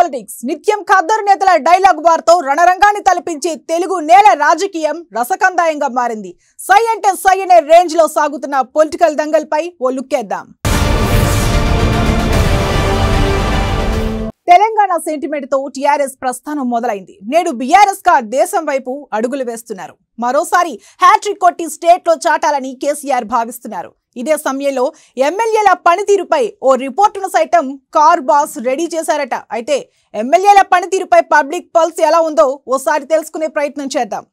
politics నిత్యం ఖద్దరు నేతల dialogue బార్తో రణరంగాన్ని తలపించే తెలుగు నేల రాజకీయం రసకందాయంగా మారింది సై అంటే సై అనే రేంజ్ లో సాగుతున్న పొలిటికల్ దంగల్పై ఓ లుక్కేద్దాం తెలంగాణ సెంటిమెంట్ తో టీఆర్ఎస్ ప్రస్థానం మొదలైంది నేడు బీఆర్ఎస్ గా దేశం వైపు అడుగులు వేస్తున్నారు మరోసారి హ్యాట్రిక్ కొట్టి స్టేట్ లో చాటాలని కేసీఆర్ భావిస్తున్నారు ఇదే సమయంలో ఎమ్మెల్యేల పనితీరుపై ఓ రిపోర్టును సైతం కార్ బాస్ రెడీ చేశారట అయితే ఎమ్మెల్యేల పనితీరుపై పబ్లిక్ పల్స్ ఎలా ఉందో ఓసారి తెలుసుకునే ప్రయత్నం చేద్దాం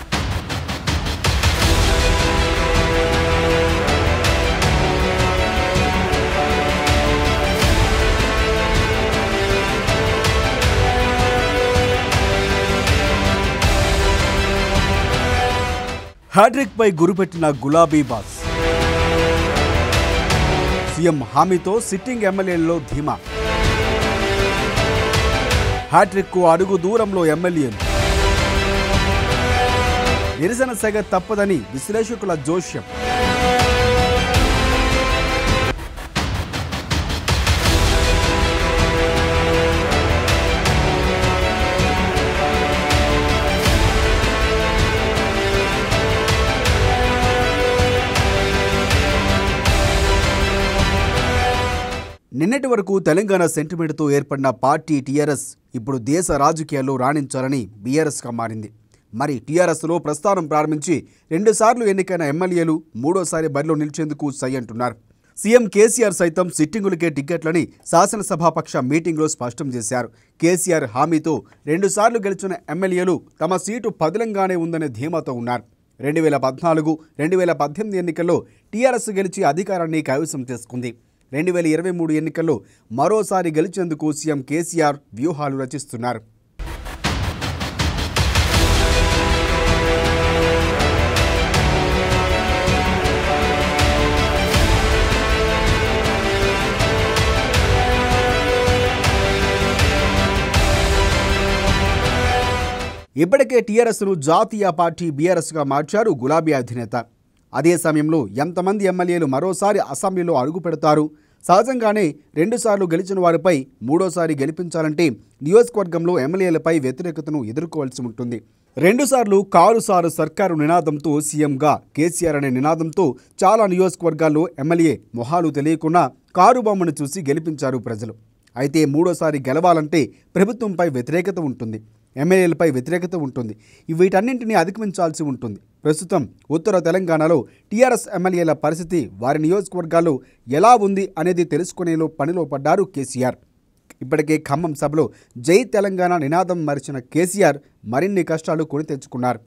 హ్యాట్రిక్ పై గురిపెట్టిన గులాబీ బాస్ సీఎం హామీతో సిట్టింగ్ ఎమ్మెల్యేల్లో ధీమా హ్యాట్రిక్ కు అడుగు దూరంలో ఎమ్మెల్యేలు నిరసన సెగ తప్పదని విశ్లేషకుల జోష్యం నిన్నటి వరకు తెలంగాణ సెంటిమెంట్తో ఏర్పడిన పార్టీ టీఆర్ఎస్ ఇప్పుడు దేశ రాజకీయాల్లో రాణించాలని బీఆర్ఎస్గా మారింది మరి టీఆర్ఎస్లో ప్రస్థానం ప్రారంభించి రెండుసార్లు ఎన్నికైన ఎమ్మెల్యేలు మూడోసారి బరిలో నిలిచేందుకు సై అంటున్నారు సీఎం కేసీఆర్ సైతం సిట్టింగులకే టికెట్లని శాసనసభాపక్ష మీటింగ్లో స్పష్టం చేశారు కేసీఆర్ హామీతో రెండుసార్లు గెలిచిన ఎమ్మెల్యేలు తమ సీటు పదిలంగానే ఉందనే ధీమాతో ఉన్నారు రెండు వేల పద్నాలుగు రెండు వేల పద్దెనిమిది ఎన్నికల్లో టీఆర్ఎస్ గెలిచి అధికారాన్ని కైవసం చేసుకుంది రెండు వేల ఇరవై మూడు ఎన్నికల్లో మరోసారి గెలిచేందుకు సీఎం కేసీఆర్ వ్యూహాలు రచిస్తున్నారు ఇప్పటికే టీఆర్ఎస్ను జాతీయ పార్టీ బీఆర్ఎస్గా మార్చారు గులాబీ అధినేత అదే సమయంలో ఎంతమంది ఎమ్మెల్యేలు మరోసారి అసెంబ్లీలో అడుగు పెడతారు సహజంగానే రెండుసార్లు గెలిచిన వారిపై మూడోసారి గెలిపించాలంటే నియోజకవర్గంలో ఎమ్మెల్యేలపై వ్యతిరేకతను ఎదుర్కోవాల్సి ఉంటుంది రెండుసార్లు కారుసారు సర్కారు నినాదంతో సీఎంగా కేసీఆర్ అనే నినాదంతో చాలా నియోజకవర్గాల్లో ఎమ్మెల్యే మొహాలు తెలియకుండా కారు బొమ్మను చూసి గెలిపించారు ప్రజలు అయితే మూడోసారి గెలవాలంటే ప్రభుత్వంపై వ్యతిరేకత ఉంటుంది ఎమ్మెల్యేలపై వ్యతిరేకత ఉంటుంది వీటన్నింటినీ అధిగమించాల్సి ఉంటుంది ప్రస్తుతం ఉత్తర తెలంగాణలో టీఆర్ఎస్ ఎమ్మెల్యేల పరిస్థితి వారి నియోజకవర్గాల్లో ఎలా ఉంది అనేది తెలుసుకునేలో పనిలో పడ్డారు కేసీఆర్ ఇప్పటికే ఖమ్మం సభలో జై తెలంగాణ నినాదం మరిచిన కేసీఆర్ మరిన్ని కష్టాలు కొని తెచ్చుకున్నారు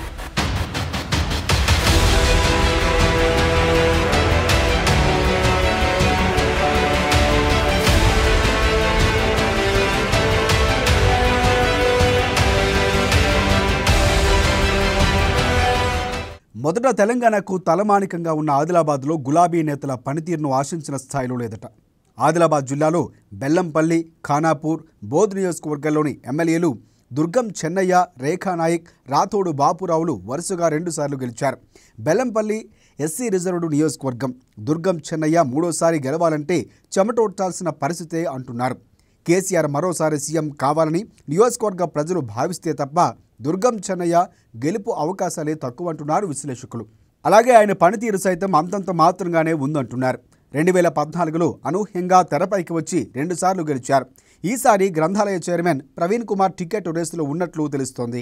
మొదట తెలంగాణకు తలమానికంగా ఉన్న ఆదిలాబాద్లో గులాబీ నేతల పనితీరును ఆశించిన స్థాయిలో లేదట ఆదిలాబాద్ జిల్లాలో బెల్లంపల్లి ఖానాపూర్ బోధ్ నియోజకవర్గాల్లోని ఎమ్మెల్యేలు దుర్గం చెన్నయ్య రేఖానాయక్ రాథోడు బాపురావులు వరుసగా రెండుసార్లు గెలిచారు బెల్లంపల్లి ఎస్సీ రిజర్వ్డ్ నియోజకవర్గం దుర్గం చెన్నయ్య మూడోసారి గెలవాలంటే చెమటోడ్చాల్సిన పరిస్థితే అంటున్నారు కేసీఆర్ మరోసారి సీఎం కావాలని నియోజకవర్గ ప్రజలు భావిస్తే తప్ప దుర్గం చెన్నయ్య గెలుపు అవకాశాలే తక్కువ అంటున్నారు విశ్లేషకులు అలాగే ఆయన పనితీరు సైతం అంతంత మాత్రంగానే ఉందంటున్నారు రెండు వేల పద్నాలుగులో అనూహ్యంగా తెరపైకి వచ్చి రెండుసార్లు గెలిచారు ఈసారి గ్రంథాలయ చైర్మన్ ప్రవీణ్ కుమార్ టికెట్ రేసులో ఉన్నట్లు తెలుస్తోంది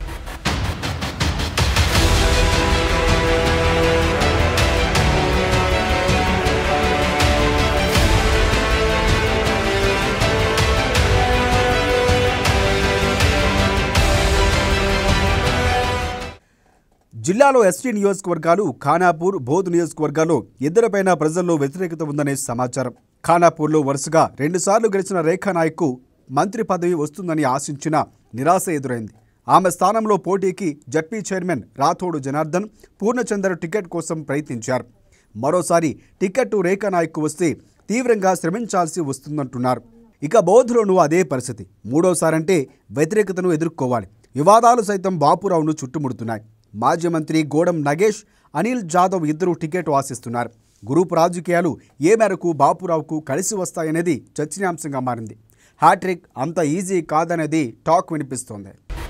జిల్లాలో ఎస్టీ నియోజకవర్గాలు ఖానాపూర్ బోధ్ నియోజకవర్గాల్లో ఇద్దరిపైన ప్రజల్లో వ్యతిరేకత ఉందనే సమాచారం ఖానాపూర్లో వరుసగా రెండుసార్లు గెలిచిన రేఖా నాయక్కు మంత్రి పదవి వస్తుందని ఆశించిన నిరాశ ఎదురైంది ఆమె స్థానంలో పోటీకి ZP chairman Rathod Janardhan Purnachander ticket కోసం ప్రయత్నించారు మరోసారి టికెట్టు రేఖా నాయక్కు వస్తే తీవ్రంగా శ్రమించాల్సి వస్తుందంటున్నారు ఇక బౌద్ధులోనూ అదే పరిస్థితి మూడోసారంటే వ్యతిరేకతను ఎదుర్కోవాలి వివాదాలు సైతం బాపురావును చుట్టుముడుతున్నాయి మాజీ మంత్రి గోడం నగేష్ అనిల్ జాదవ్ ఇద్దరు టికెట్ ఆశిస్తున్నారు గ్రూప్ రాజకీయాలు ఏ మేరకు బాపురావుకు కలిసి వస్తాయనేది చర్చనీయాంశంగా మారింది హ్యాట్రిక్ అంత ఈజీ కాదనేది టాక్ వినిపిస్తోంది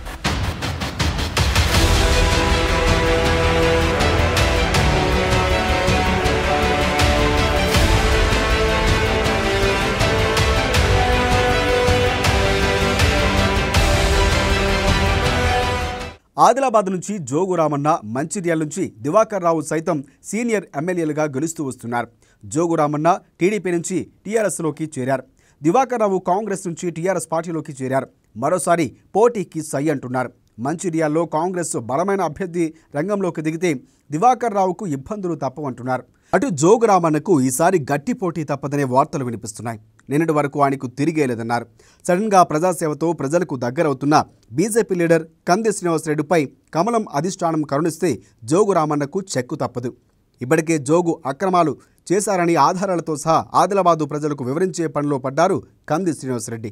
ఆదిలాబాద్ నుంచి జోగు రామన్న మంచిర్యాల నుంచి దివాకర్ రావు సైతం సీనియర్ ఎమ్మెల్యేలుగా గెలుస్తూ వస్తున్నారు జోగు రామన్న టీడీపీ నుంచి టీఆర్ఎస్లోకి చేరారు దివాకర్ రావు కాంగ్రెస్ నుంచి టీఆర్ఎస్ పార్టీలోకి చేరారు మరోసారి పోటీకి సై అంటున్నారు మంచిర్యాల్లో కాంగ్రెస్ బలమైన అభ్యర్థి రంగంలోకి దిగితే దివాకర్ రావుకు ఇబ్బందులు తప్పవంటున్నారు అటు జోగు రామన్నకు ఈసారి గట్టి పోటీ తప్పదనే వార్తలు వినిపిస్తున్నాయి నిన్నటి వరకు ఆయనకు తిరిగేలేదన్నారు సడన్గా ప్రజాసేవతో ప్రజలకు దగ్గరవుతున్న బీజేపీ లీడర్ కంది శ్రీనివాసరెడ్డిపై కమలం అధిష్టానం కరుణిస్తే జోగు రామన్నకు చెక్కు తప్పదు ఇప్పటికే జోగు అక్రమాలు చేశారని ఆధారాలతో సహా ఆదిలాబాదు ప్రజలకు వివరించే పనిలో పడ్డారు కంది శ్రీనివాసరెడ్డి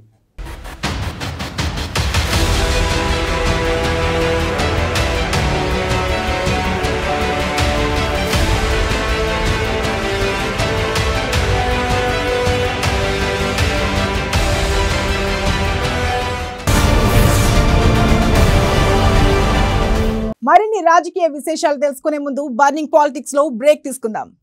మరిన్ని రాజకీయ విశేషాలు తెలుసుకునే ముందు బర్నింగ్ పాలిటిక్స్ లో బ్రేక్ తీసుకుందాం